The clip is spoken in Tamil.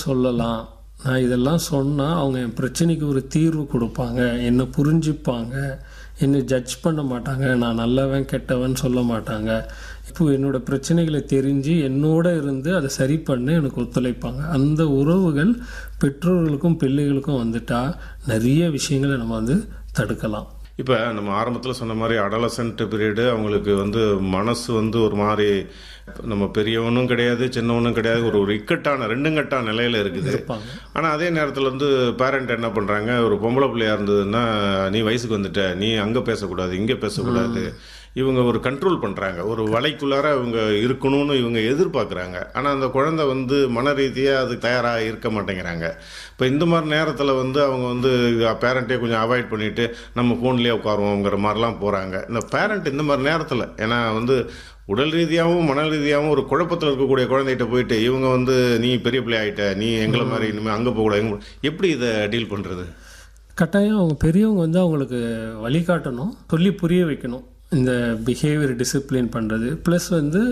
சொல்லலாம் நான் இதெல்லாம் சொன்னால் அவங்க என் பிரச்சனைக்கு ஒரு தீர்வு கொடுப்பாங்க என்னை புரிஞ்சுப்பாங்க என்னை ஜட்ஜ் பண்ண மாட்டாங்க நான் நல்லவன் கெட்டவன் சொல்ல மாட்டாங்க இப்போ என்னோட பிரச்சனைகளை தெரிஞ்சு என்னோட இருந்து அதை சரி பண்ண எனக்கு ஒத்துழைப்பாங்க அந்த உறவுகள் பெற்றோர்களுக்கும் பிள்ளைகளுக்கும் வந்துட்டா நிறைய விஷயங்களை நம்ம வந்து தடுக்கலாம் இப்போ நம்ம ஆரம்பத்தில் சொன்ன மாதிரி அடலசன்ட் பீரியடு அவங்களுக்கு வந்து மனசு வந்து ஒரு மாதிரி நம்ம பெரியவனும் கிடையாது சின்னவனும் கிடையாது ஒரு ஒரு இக்கட்டான ரெண்டுங்கட்டான நிலையில இருக்குது இருப்பாங்க ஆனால் அதே நேரத்தில் வந்து பேரண்ட் என்ன பண்ணுறாங்க ஒரு பொம்பளை பிள்ளையா இருந்ததுன்னா நீ வயசுக்கு வந்துட்ட நீ அங்கே பேசக்கூடாது இங்கே பேசக்கூடாது இவங்க ஒரு கண்ட்ரோல் பண்ணுறாங்க ஒரு வலைக்குள்ளார இவங்க இருக்கணும்னு இவங்க எதிர்பார்க்குறாங்க ஆனால் அந்த குழந்தை வந்து மன ரீதியாக அது தயாராக இருக்க மாட்டேங்கிறாங்க இப்போ இந்த மாதிரி நேரத்தில் வந்து அவங்க வந்து பேரண்ட்டே கொஞ்சம் அவாய்ட் பண்ணிட்டு நம்ம ஃபோன்லேயே உட்காருவோங்கிற மாதிரிலாம் போகிறாங்க இந்த பேரண்ட் இந்த மாதிரி நேரத்தில் ஏன்னா வந்து உடல் ரீதியாகவும் மன ரீதியாகவும் ஒரு குழப்பத்தில் இருக்கக்கூடிய குழந்தைகிட்ட போயிட்டு இவங்க வந்து நீ பெரிய பிள்ளை ஆகிட்ட நீ எங்களை மாதிரி இனிமேல் அங்கே போகக்கூடாது இங்க போ- எப்படி இதை டீல் பண்ணுறது கட்டாயம் அவங்க பெரியவங்க வந்து அவங்களுக்கு வழிகாட்டணும் சொல்லி புரிய வைக்கணும் இந்த பிஹேவியர் டிசிப்ளின் பண்ணுறது ப்ளஸ் வந்து